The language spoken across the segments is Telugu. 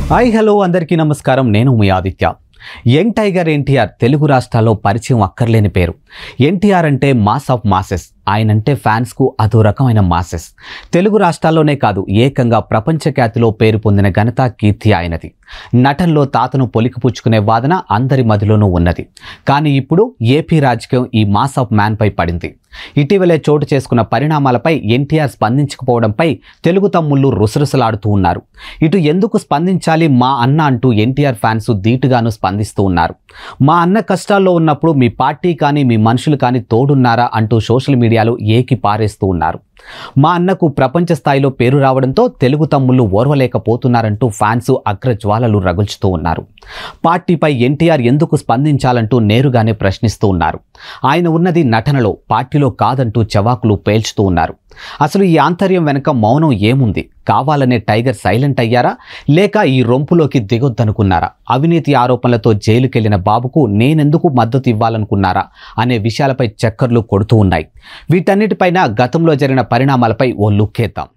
హాయ్ హలో అందరికీ నమస్కారం నేను మీ ఆదిత్య యంగ్ టైగర్ ఎన్టీఆర్ తెలుగు రాష్ట్రాల్లో పరిచయం అక్కర్లేని పేరు ఎన్టీఆర్ అంటే మాస్ ఆఫ్ మాసెస్ ఆయనంటే ఫ్యాన్స్కు అదో రకమైన మాసెస్ తెలుగు రాష్ట్రాల్లోనే కాదు ఏకంగా ప్రపంచ ఖ్యాతిలో పేరు పొందిన ఘనత కీర్తి ఆయనది నటనలో తాతను పొలికిపుచ్చుకునే వాదన అందరి మదిలోనూ ఉన్నది కానీ ఇప్పుడు ఏపీ రాజకీయం ఈ మాస్ ఆఫ్ మ్యాన్పై పడింది ఇటీవలే చోటు చేసుకున్న పరిణామాలపై ఎన్టీఆర్ స్పందించకపోవడంపై తెలుగు తమ్ముళ్ళు రుసరుసలాడుతూ ఉన్నారు ఇటు ఎందుకు స్పందించాలి మా అన్న అంటూ ఎన్టీఆర్ ఫ్యాన్స్ ధీటుగాను స్పందిస్తూ ఉన్నారు మా అన్న కష్టాల్లో ఉన్నప్పుడు మీ పార్టీ కానీ మీ మనుషులు కానీ తోడున్నారా అంటూ సోషల్ మీడియాలో ఏకి పారేస్తూ ఉన్నారు మా అన్నకు ప్రపంచ స్థాయిలో పేరు రావడంతో తెలుగు తమ్ముళ్ళు ఓర్వలేకపోతున్నారంటూ ఫ్యాన్స్ అగ్రజ్వాలలు రగుల్చుతూ ఉన్నారు పార్టీపై ఎన్టీఆర్ ఎందుకు స్పందించాలంటూ నేరుగానే ప్రశ్నిస్తూ ఉన్నారు ఆయన ఉన్నది నటనలో పార్టీలో కాదంటూ చవాకులు పేల్చుతూ ఉన్నారు అసలు ఈ ఆంతర్యం వెనక మౌనం ఏముంది కావాలనే టైగర్ సైలెంట్ అయ్యారా లేక ఈ రొంపులోకి దిగొద్దనుకున్నారా అవినీతి ఆరోపణలతో జైలుకెళ్లిన బాబుకు నేనెందుకు మద్దతు ఇవ్వాలనుకున్నారా అనే విషయాలపై చక్కర్లు కొడుతూ ఉన్నాయి వీటన్నిటిపైన గతంలో జరిగిన పరిణామాలపై ఓ లుక్కేద్దాం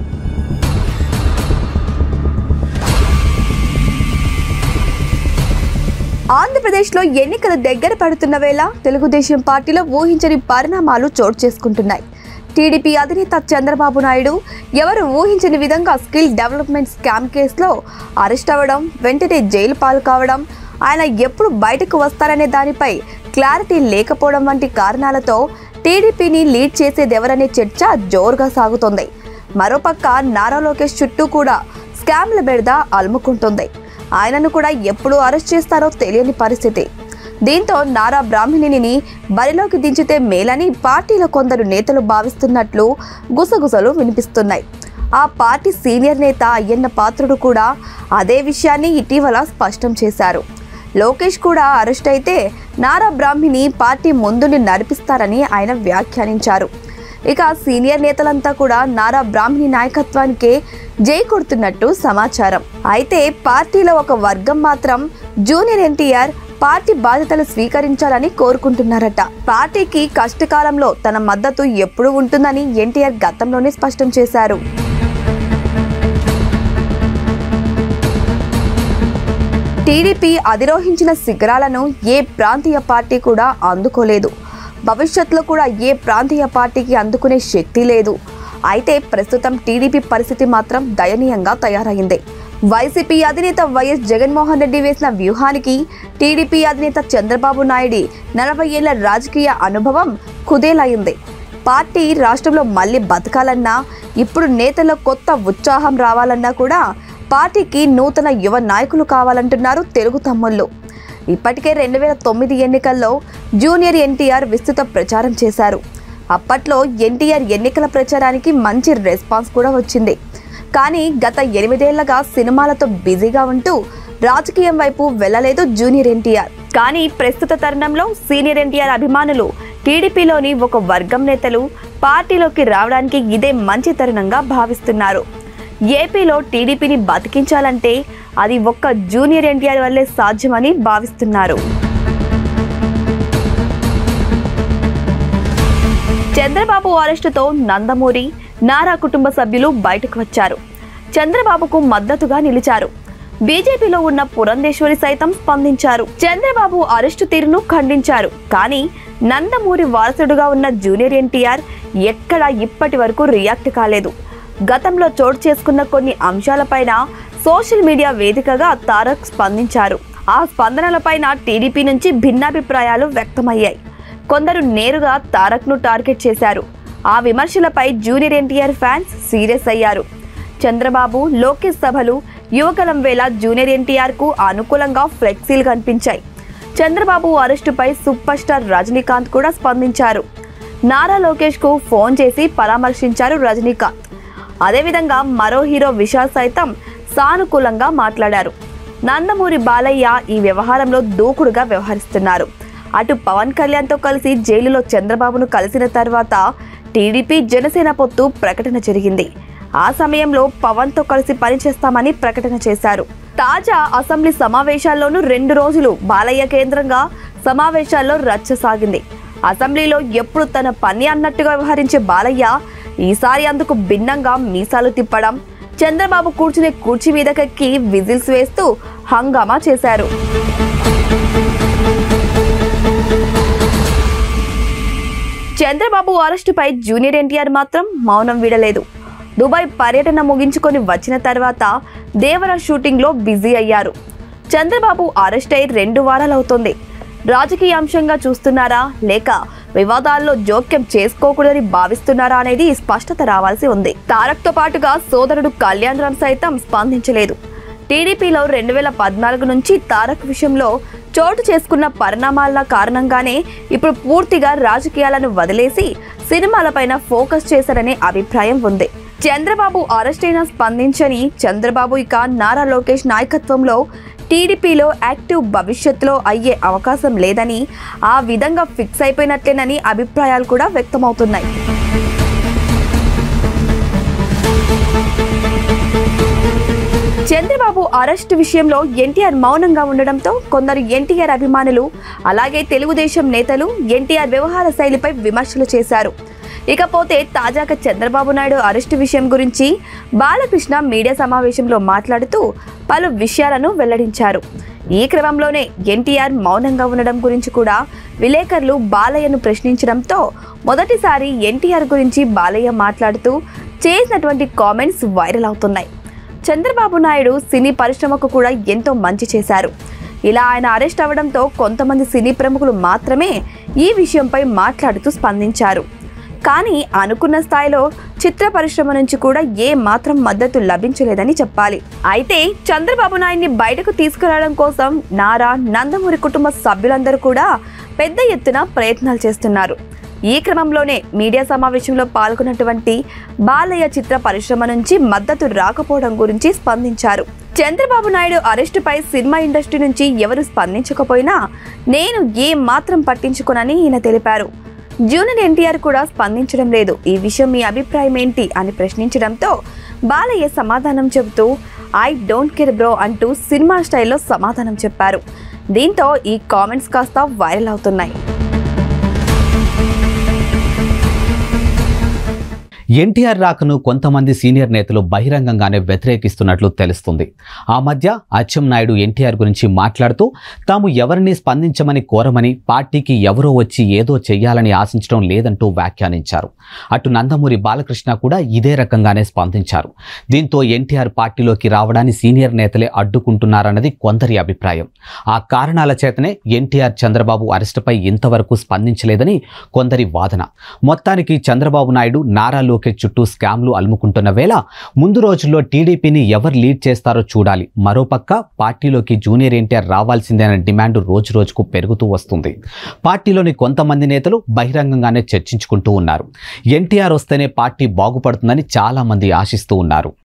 ఆంధ్రప్రదేశ్లో ఎన్నికలు దగ్గర పడుతున్న వేళ తెలుగుదేశం పార్టీలో ఊహించని పరిణామాలు చోటు చేసుకుంటున్నాయి టీడీపీ అధినేత చంద్రబాబు నాయుడు ఎవరు ఊహించని విధంగా స్కిల్ డెవలప్మెంట్ స్కామ్ కేసులో అరెస్ట్ అవ్వడం వెంటనే జైలు పాలు కావడం ఆయన ఎప్పుడు బయటకు వస్తారనే దానిపై క్లారిటీ లేకపోవడం వంటి కారణాలతో టీడీపీని లీడ్ చేసేదెవరనే చర్చ జోరుగా సాగుతోంది మరోపక్క నారా లోకేష్ చుట్టూ కూడా స్కామ్ల బెడద అలుముకుంటుంది ఆయనను కూడా ఎప్పుడు అరెస్ట్ చేస్తారో తెలియని పరిస్థితి దీంతో నారా బ్రాహ్మణిని బరిలోకి దించితే మేలని పార్టీలో కొందరు నేతలు భావిస్తున్నట్లు గుసగుసలు వినిపిస్తున్నాయి ఆ పార్టీ సీనియర్ నేత అయ్యన్న పాత్రుడు కూడా అదే విషయాన్ని ఇటీవల స్పష్టం చేశారు లోకేష్ కూడా అరెస్ట్ అయితే నారా బ్రాహ్మిని పార్టీ ముందుని నడిపిస్తారని ఆయన వ్యాఖ్యానించారు ఇక సీనియర్ నేతలంతా కూడా నారా బ్రాహ్మణి నాయకత్వానికే జై కొడుతున్నట్టు సమాచారం అయితే పార్టీలో ఒక వర్గం మాత్రం జూనియర్ ఎన్టీఆర్ పార్టీ బాధ్యతలు స్వీకరించాలని కోరుకుంటున్నారట పార్టీకి కష్టకాలంలో తన మద్దతు ఎప్పుడు ఉంటుందని ఎన్టీఆర్ గతంలోనే స్పష్టం చేశారు టీడీపీ అధిరోహించిన శిఖరాలను ఏ ప్రాంతీయ పార్టీ కూడా అందుకోలేదు భవిష్యత్తులో కూడా ఏ ప్రాంతీయ పార్టీకి అందుకునే శక్తి లేదు అయితే ప్రస్తుతం టీడీపీ పరిస్థితి మాత్రం దయనీయంగా తయారైంది వైసీపీ అధినేత వైఎస్ జగన్మోహన్ రెడ్డి వేసిన వ్యూహానికి టీడీపీ అధినేత చంద్రబాబు నాయుడి నలభై ఏళ్ల రాజకీయ అనుభవం కుదేలైంది పార్టీ రాష్ట్రంలో మళ్ళీ బతకాలన్నా ఇప్పుడు నేతల్లో కొత్త ఉత్సాహం రావాలన్నా కూడా పార్టీకి నూతన యువ నాయకులు కావాలంటున్నారు తెలుగు తమ్ముళ్ళు ఇప్పటికే రెండు వేల తొమ్మిది ఎన్నికల్లో జూనియర్ ఎన్టీఆర్ విస్తృత ప్రచారం చేశారు అప్పట్లో ఎన్టీఆర్ ఎన్నికల ప్రచారానికి మంచి రెస్పాన్స్ కూడా వచ్చింది కానీ గత ఎనిమిదేళ్లగా సినిమాలతో బిజీగా ఉంటూ రాజకీయం వైపు వెళ్ళలేదు జూనియర్ ఎన్టీఆర్ కానీ ప్రస్తుత తరుణంలో సీనియర్ ఎన్టీఆర్ అభిమానులు టీడీపీలోని ఒక వర్గం నేతలు పార్టీలోకి రావడానికి ఇదే మంచి తరుణంగా భావిస్తున్నారు ఏపీలో టీడీపీని బతికించాలంటే అది ఒక్క జూనియర్ ఎన్టీఆర్ వల్లే సాధ్యమని భావిస్తున్నారు చంద్రబాబు అరెస్టుతో నందమూరి నారా కుటుంబ సభ్యులు బయటకు వచ్చారు చంద్రబాబుకు మద్దతుగా నిలిచారు బీజేపీలో ఉన్న పురంధేశ్వరి సైతం స్పందించారు చంద్రబాబు అరెస్టు తీరును ఖండించారు కానీ నందమూరి వారసుడుగా ఉన్న జూనియర్ ఎన్టీఆర్ ఎక్కడా ఇప్పటి వరకు రియాక్ట్ కాలేదు గతంలో చోటు చేసుకున్న కొన్ని అంశాలపైన సోషల్ మీడియా వేదికగా తారక్ స్పందించారు ఆ స్పందనలపైన టీడీపీ నుంచి భిన్నాభిప్రాయాలు వ్యక్తమయ్యాయి కొందరు నేరుగా తారక్ను టార్గెట్ చేశారు ఆ విమర్శలపై జూనియర్ ఎన్టీఆర్ ఫ్యాన్స్ సీరియస్ అయ్యారు చంద్రబాబు లోకేష్ సభలు యువకలం వేళ జూనియర్ ఎన్టీఆర్కు అనుకూలంగా ఫ్లెక్సీలు కనిపించాయి చంద్రబాబు అరెస్టుపై సూపర్ స్టార్ రజనీకాంత్ కూడా స్పందించారు నారా లోకేష్కు ఫోన్ చేసి పరామర్శించారు రజనీకాంత్ అదేవిధంగా మరో హీరో విశాల్ సైతం సానుకూలంగా మాట్లాడారు నందమూరి బాలయ్య ఈ వ్యవహారంలో దూకుడుగా వ్యవహరిస్తున్నారు అటు పవన్ కళ్యాణ్తో కలిసి జైలులో చంద్రబాబును కలిసిన తర్వాత టీడీపీ జనసేన పొత్తు ప్రకటన జరిగింది ఆ సమయంలో పవన్తో కలిసి పనిచేస్తామని ప్రకటన చేశారు తాజా అసెంబ్లీ సమావేశాల్లోనూ రెండు రోజులు బాలయ్య కేంద్రంగా సమావేశాల్లో రచ్చ సాగింది అసెంబ్లీలో ఎప్పుడు తన పని అన్నట్టుగా వ్యవహరించే బాలయ్య ఈసారి అందుకు భిన్నంగా మీసాలు తిప్పడం చంద్రబాబు కూర్చునే కుర్చీ మీదకెక్కి విజిల్స్ వేస్తూ హంగామా చేశారు చంద్రబాబు అరెస్టుపై జూనియర్ ఎన్టీఆర్ మాత్రం మౌనం వీడలేదు దుబాయ్ పర్యటన ముగించుకొని వచ్చిన తర్వాత దేవర షూటింగ్లో బిజీ అయ్యారు చంద్రబాబు అరెస్ట్ అయి రెండు వారాలవుతోంది రాజకీయ అంశంగా చూస్తున్నారా లేక వివాదాల్లో జోక్యం చేసుకోకూడదని భావిస్తున్నారా అనేది స్పష్టత రావాల్సి ఉంది తారక్తో పాటుగా సోదరుడు కళ్యాణ్ రామ్ సైతం స్పందించలేదు టీడీపీలో రెండు వేల పద్నాలుగు నుంచి తారక్ విషయంలో చోటు చేసుకున్న పరిణామాల కారణంగానే ఇప్పుడు పూర్తిగా రాజకీయాలను వదిలేసి సినిమాలపైన ఫోకస్ చేశారనే అభిప్రాయం ఉంది చంద్రబాబు అరెస్ట్ అయినా స్పందించని చంద్రబాబు ఇక నారా లోకేష్ నాయకత్వంలో టీడీపీలో యాక్టివ్ భవిష్యత్తులో అయ్యే అవకాశం లేదని ఆ విధంగా ఫిక్స్ అయిపోయినట్లేనని అభిప్రాయాలు కూడా వ్యక్తమవుతున్నాయి చంద్రబాబు అరెస్ట్ విషయంలో ఎన్టీఆర్ మౌనంగా ఉండడంతో కొందరు ఎన్టీఆర్ అభిమానులు అలాగే తెలుగుదేశం నేతలు ఎన్టీఆర్ వ్యవహార శైలిపై విమర్శలు చేశారు ఇకపోతే తాజాగా చంద్రబాబు నాయుడు అరెస్టు విషయం గురించి బాలకృష్ణ మీడియా సమావేశంలో మాట్లాడుతూ పలు విషయాలను వెల్లడించారు ఈ క్రమంలోనే ఎన్టీఆర్ మౌనంగా ఉండడం గురించి కూడా విలేకరులు బాలయ్యను ప్రశ్నించడంతో మొదటిసారి ఎన్టీఆర్ గురించి బాలయ్య మాట్లాడుతూ చేసినటువంటి కామెంట్స్ వైరల్ అవుతున్నాయి చంద్రబాబు నాయుడు సినీ పరిశ్రమకు కూడా ఎంతో మంచి చేశారు ఇలా ఆయన అరెస్ట్ అవ్వడంతో కొంతమంది సినీ ప్రముఖులు మాత్రమే ఈ విషయంపై మాట్లాడుతూ స్పందించారు కానీ అనుకున్న స్థాయిలో చిత్ర పరిశ్రమ నుంచి కూడా ఏ మాత్రం మద్దతు లభించలేదని చెప్పాలి అయితే చంద్రబాబు నాయుడిని బయటకు తీసుకురావడం కోసం నారా నందమూరి కుటుంబ సభ్యులందరూ కూడా పెద్ద ఎత్తున ప్రయత్నాలు చేస్తున్నారు ఈ క్రమంలోనే మీడియా సమావేశంలో పాల్గొన్నటువంటి బాలయ్య చిత్ర పరిశ్రమ నుంచి మద్దతు రాకపోవడం గురించి స్పందించారు చంద్రబాబు నాయుడు అరెస్టుపై సినిమా ఇండస్ట్రీ నుంచి ఎవరు స్పందించకపోయినా నేను ఏ మాత్రం పట్టించుకోనని ఈయన తెలిపారు జూనియర్ ఎన్టీఆర్ కూడా స్పందించడం లేదు ఈ విషయం మీ అభిప్రాయం ఏంటి అని ప్రశ్నించడంతో బాలయ్య సమాధానం చెబుతూ ఐ డోంట్ కేర్ బ్రో అంటూ సినిమా స్టైల్లో సమాధానం చెప్పారు దీంతో ఈ కామెంట్స్ కాస్త వైరల్ అవుతున్నాయి ఎన్టీఆర్ రాకను కొంతమంది సీనియర్ నేతలు బహిరంగంగానే వ్యతిరేకిస్తున్నట్లు తెలుస్తుంది ఆ మధ్య అచ్చెం నాయుడు ఎన్టీఆర్ గురించి మాట్లాడుతూ తాము ఎవరిని స్పందించమని కోరమని పార్టీకి ఎవరో వచ్చి ఏదో చెయ్యాలని ఆశించడం లేదంటూ వ్యాఖ్యానించారు అటు నందమూరి బాలకృష్ణ కూడా ఇదే రకంగానే స్పందించారు దీంతో ఎన్టీఆర్ పార్టీలోకి రావడాన్ని సీనియర్ నేతలే అడ్డుకుంటున్నారన్నది కొందరి అభిప్రాయం ఆ కారణాల చేతనే ఎన్టీఆర్ చంద్రబాబు అరెస్టుపై ఇంతవరకు స్పందించలేదని కొందరి వాదన మొత్తానికి చంద్రబాబు నాయుడు నారా లోకేష్ చుట్టూ స్కామ్లు అలుముకుంటున్న వేళ ముందు రోజుల్లో టీడీపీని ఎవరు లీడ్ చేస్తారో చూడాలి మరోపక్క పార్టీలోకి జూనియర్ ఎన్టీఆర్ రావాల్సిందేన డిమాండ్ రోజు రోజుకు పెరుగుతూ వస్తుంది పార్టీలోని కొంతమంది నేతలు బహిరంగంగానే చర్చించుకుంటూ ఉన్నారు ఎన్టీఆర్ వస్తేనే పార్టీ బాగుపడుతుందని చాలామంది ఆశిస్తూ ఉన్నారు